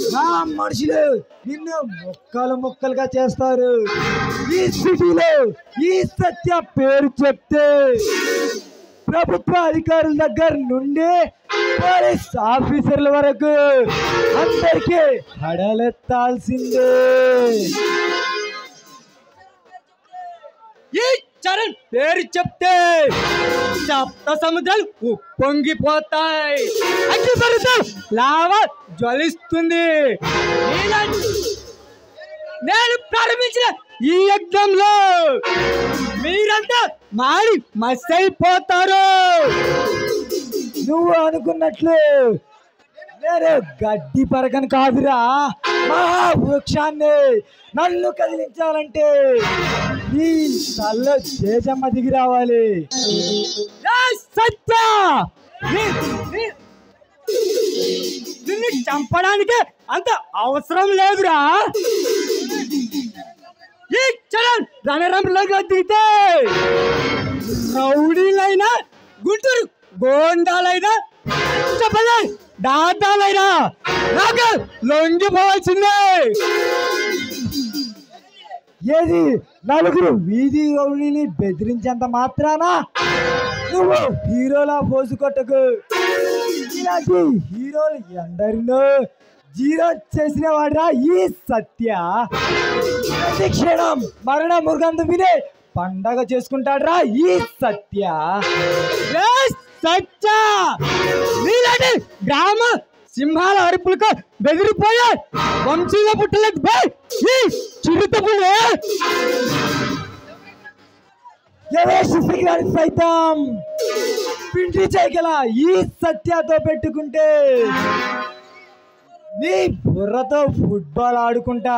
నా మనుషులు నిన్ను ముక్కలు ముక్కలుగా చేస్తారు ఈ సిటీలో ఈ సత్య పేరు చెప్తే ప్రభుత్వ అధికారుల దగ్గర నుండి పోలీస్ ఆఫీసర్ల వరకు అందరికీ హడలెత్తాల్సిందే ఈ చరణ్ పేరు చెప్తే సప్త సముద్రాలు ఉప్పొంగిపోతాయి అగ్ని పర్వతం లావా జ్వలిస్తుంది నీలాంటి- నేను ప్రారంభించిన ఈ యజ్ఞంలో మీరంతా మారి మసైపోతారు నువ్వు అనుకున్నట్లు నేను గడ్డి పరకను కాదురా మహావృక్షాన్ని నన్ను కదిలించాలంటే ఈ తల్ల చేజమ్మ దిగి రావాలి ఏ సత్య నీ- నీ- నిన్ను చంపడానికి అంత అవసరం లేదురా ఈ చరణ్ రణరంలోకి దిగితే రౌడీలైనా గుంటూరు గోండాలైనా చెప్పలే దాటాలైనా నాకు లొంగిపోవాల్సిందే ఏది నలుగురు వీధి రౌడీని బెదిరించేంత మాత్రాన నువ్వు హీరోలా పోజు కొట్టకు ఇలాంటి హీరోలు ఎందరినో జీరో చేసిన వాడిరా ఈ సత్య ప్రతి క్షణం మరణ మృగందు వినే పండగ చేసుకుంటాడ్రా ఈ సత్య ఏ సత్య నీలాంటి గ్రామ సింహాల అరుపులకు బెదిరిపోయా వంశీగా పుట్టలేదు బే ఈ చిరుత పులి యవేష్ శిఖరాన్ని సైతం పిండి చేయగల ఈ సత్యతో పెట్టుకుంటే నీ బుర్రతో ఫుట్బాల్ ఆడుకుంటా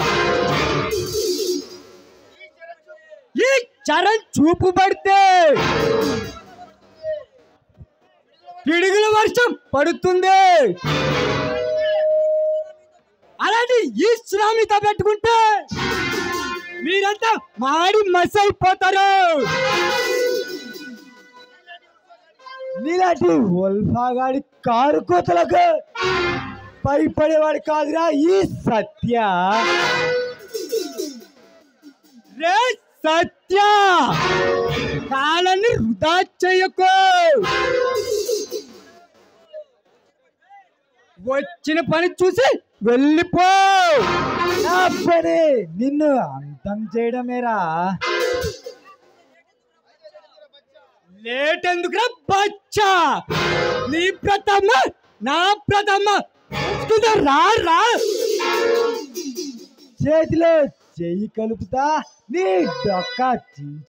ఈ చరణ్ చూపు పడితే పిడుగుల వర్షం పడుతుంది అలాంటి ఈ సునామీతో పెట్టుకుంటే మీరంతా మాడి మస్ అయిపోతారు నీలాంటి ఒల్ఫాగాడి కారు కోతలకు భయపడేవాడు కాదురా ఈ సత్య రే సత్య కాలాన్ని వృధా చేయకు వచ్చిన పని చూసి వెళ్ళిపో నా పని నిన్ను అంతం చేయడమేరా లేట్ ఎందుకురా బచ్చా నీ ప్రథమ నా ప్రథమ ఉంచుకుందా రా రా చేతిలో చెయ్యి కలుపుతా నీ డొక్క చించి